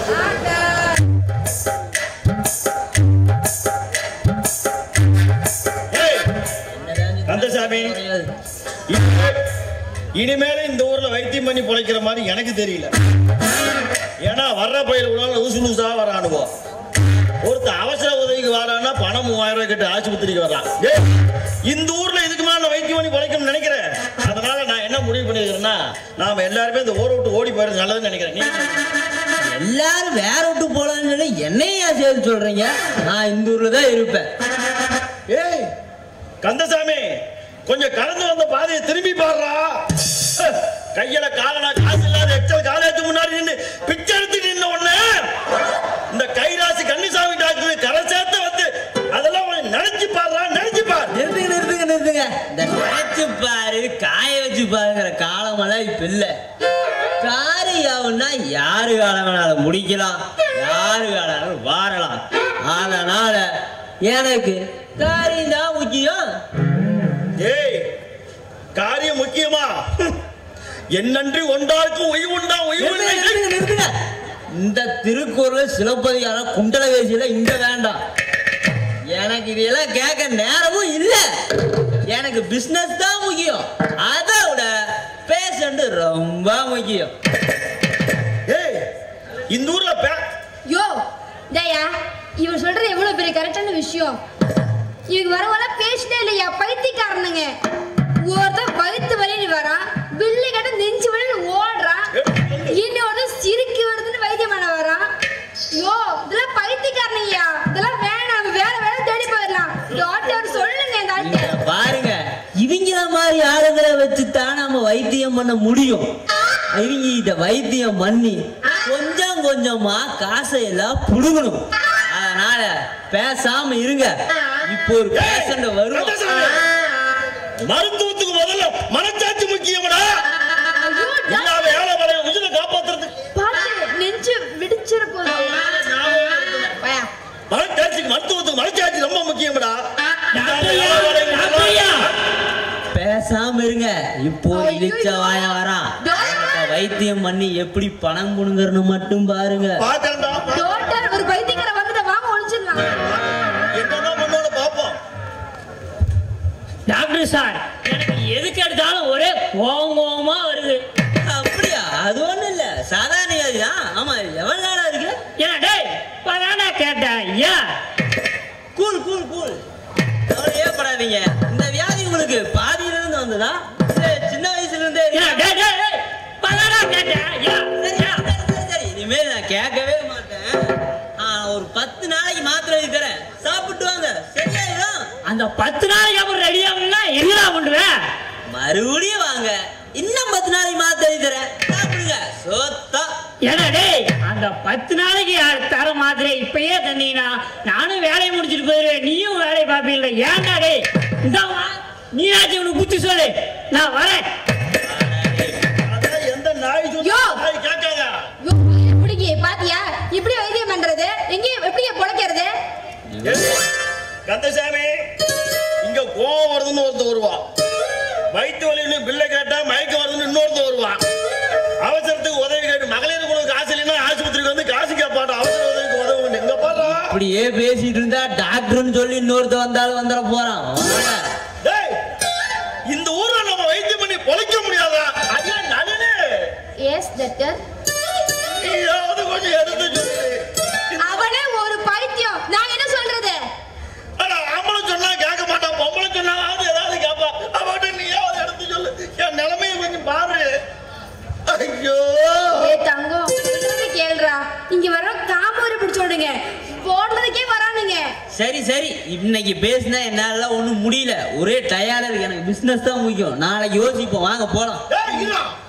ஏய், கந்தசாமி இனிமே- இனிமேல இந்த ஊர்ல வைத்தியம் பண்ணி பொழைக்கிற மாதிரி எனக்கு தெரியல ஏன்னா வர்ற பயிர் கூட லூசு லூசா வரானுவோ ஒருத்த அவசர உதவிக்கு வரான்னா பணம் மூவாயிரம் ரூபாய் கட்டு ஆஸ்பத்திரிக்கு வர்றான் ஏய், இந்த ஊர்ல இதுக்கு மேல நான் வைத்தியம் பண்ணி பொழைக்கணும்னு நினைக்கிறேன் அதனால நான் என்ன முடிவு பண்ணிருக்கிறேன்னா நாம எல்லாருமே இந்த ஊரை விட்டு ஓடி போயிறது நல்லதுன்னு நினைக்கிறேன் நீ எல்லாரும் வேற விட்டு போலான்னு சொல்லி என்னையா சேர்த்து சொல்றீங்க நான் இந்த ஊர்ல தான் இருப்பேன் ஏய் கந்தசாமி கொஞ்சம் கடந்து வந்த பாதையை திரும்பி பாடுறா கையில காலனா காசு இல்லாத எச்சல் காலேஜ் முன்னாடி நின்று பிச்சை எடுத்து நின்ன உடனே இந்த கைராசி கன்னிசாமி டாக்டர் கரை சேர்த்து வந்து அதெல்லாம் கொஞ்சம் நினைச்சு பாடுறா நினைச்சு பாரு நிறுத்துங்க நிறுத்துங்க நிறுத்துங்க இந்த நினைச்சு பாரு காய வச்சு பாருங்கிற காலமெல்லாம் இப்ப இல்ல காரியாவுன்னா யாரு காலம் வேணாலும் முடிக்கலாம் யாரு வேணாலும் வாரலாம் அதனால எனக்கு காரியம் தான் முக்கியம் ஏய் காரியம் முக்கியமா என்னன்றி ஒன்றாருக்கும் ஒய் உண்டா ஒய் நிறுத்துங்க, நிறுத்துங்க, நிறுத்துங்க. இந்த திருக்குறள் சிலப்பதிகாரம் குண்டல வேசியில இங்க வேண்டாம் எனக்கு இதெல்லாம் கேட்க நேரமும் இல்ல எனக்கு பிசினஸ் தான் முக்கியம் அதை விட பேஷண்ட் ரொம்ப முக்கியம் ஏய் இந்த ஊர்ல பே யோ டேயா இவர் சொல்றது எவ்வளவு பெரிய கரெக்டான விஷயம் இவங்க வரவெல்லாம் பேசிட்டே இல்லையா பைத்தியக்காரனுங்க ஒருத்தன் வயிற்று வலின்னு வரான் பில்லு கட்ட நெஞ்சு வலின்னு ஓடுறான் இன்னொருத்தன் சிரிக்கு வருதுன்னு வைத்தியம் பண்ண வரான் யோ இதெல்லாம் பைத்தியக்காரனுங்கய்யா இதெல்லாம் வேணாம் நம்ம வேற வேலை தேடி போயிடலாம் டாக்டர் சொல்லுங்க இந்த இங்க ஆள்கிட்ட பாருங்க இவங்கள மாதிரி ஆளுங்களை வச்சுதான் நம்ம வைத்தியம் பண்ண முடியும் இவங்க இத வைத்தியம் பண்ணி கொஞ்சம் கொஞ்சமா காசை எல்லாம் புடுங்கணும் அதனால பேசாம இருங்க இப்போ ஒரு பேஷண்ட் வருவோம் கந்தசாமி, மருத்துவத்துக்கு முதல்ல மனச்சாட்சி முக்கியம்டா ஐயோ, டாக்டர், இல்லாத ஏழை மலைய உயிரை காப்பாத்துறதுக்கு பார்த்து நெஞ்சு வெடிச்சிட போதும் பயா மனச்சாட்சிக்கு மருத்துவத்துக்கு மனச்சாட்சி ரொம்ப முக்கியம்டா இல்லாத ஏழை மலைய உயிரை பேசாம இருங்க இப்போ இழிச்ச வாய வரான் அவன்கிட்ட வைத்தியம் பண்ணி எப்படி பணம் புடுங்கறன்னு மட்டும் பாருங்க பார்க்கறேன்டா, பா- டாக்டர் ஒரு பைத்தியக்கார வந்துட்ட வாங்க ஒழிச்சிடலாம் என்னதான் பண்ணுவோன்னு பார்ப்போம் டாக்டர் சார் எனக்கு எதுக்கு எடுத்தாலும் ஒரே கோவம் கோவமா வருது அப்படியா அது ஒண்ணும் இல்ல சாதாரண வியாதிதான் ஆமா எவ்வளவு நாளா இருக்கு ஏன் டேய் இப்பதானே கேட்டேன் ஏன் கூல் கூல் கூல் கவலையே படாதீங்க இந்த வியாதி உங்களுக்கு பாதியில இருந்து வந்ததா இல்ல சின்ன வயசுல இருந்தே ஏன் இருக்கா? டேய் டேய் டேய், இப்பதானே கேட்டேன் ஏன் சரி, சரி, சரி, சரி. இனிமேல் நான் கேட்கவே மாட்டேன் ஆ, ஒரு பத்து நாளைக்கு மாத்திரை எழுதி தரேன் சாப்பிட்டு வாங்க சரியாயிடும் அந்த பத்து நாளைக்கு அப்புறம் ரெடி ஆகணும்னா என்னடா பண்ணுவேன் மறுபடியும் வாங்க இன்னும் பத்து நாளைக்கு மாத்திரை எழுதி தரேன் சாப்பிடுங்க சோத்தா ஏடா டேய் அந்த பத்து நாளைக்கு யார் தர மாத்திரை இப்பயே தந்தீங்கன்னா நானும் வேலையை முடிச்சிட்டு போயிருவேன் நீயும் வேலையை பார்ப்பீங்களா ஏன்டா டேய் இந்த நீனாச்சும் உனக்கு புத்தி சொல்லு நான் வரேன் அதான் எந்த நாய் சொன்னா யோ! நாய் கேட்காத யோ, பிடிக்கி பாத்தியா இப்படி வைத்தியம் பண்றது எங்கேயும் எப்படி பொழைக்கிறது கந்தசாமி இங்க கோவம் வருதுன்னு ஒருத்தர் வருவான் வயிற்று வலின்னு பில்லை கேட்டா மயக்கம் வருதுன்னு இன்னொருத்தர் வருவான் அவசரத்துக்கு உதவி கேட்டு மகளிர் குழு காசு இல்லைன்னா ஆஸ்பத்திரிக்கு வந்து காசு கேட்பாட்டா அவசர உதவிக்கு உதவி எங்க பாடுறா இப்படியே பேசிட்டு இருந்தா டாக்டர்னு சொல்லி இன்னொருத்த வந்தாலும் வந்துட போறான் வாங்க. டேய் இந்த ஊர்ல நம்ம வைத்தியம் பண்ணி பொழைக்க முடியாதா ஐயா நளினே எஸ் டாக்டர் நீயாவது கொஞ்சம் எடுத்து சொல்லு அவனே ஒரு பைத்தியம் நான் என்ன சொல்றது ஆனா ஆம்பளை சொன்னா கேட்க மாட்டான் பொம்பளை சொன்னாவது ஏதாவது கேட்பா அவட்ட நீயாவது எடுத்து சொல்லு என் நிலைமையை கொஞ்சம் பாரு ஐயோ ஏ தங்கம் சொல்றது கேளுடா இங்க வர காமோரி பிடிச்சோடுங்க போடுறதுக்கே வரானுங்க சரி சரி இன்னைக்கு பேசினா என்னால ஒண்ணும் முடியல ஒரே டயர்டா இருக்கு எனக்கு பிசினஸ் தான் முக்கியம் நாளைக்கு யோசிப்போம் வாங்க போலாம் ஏய், இருடா.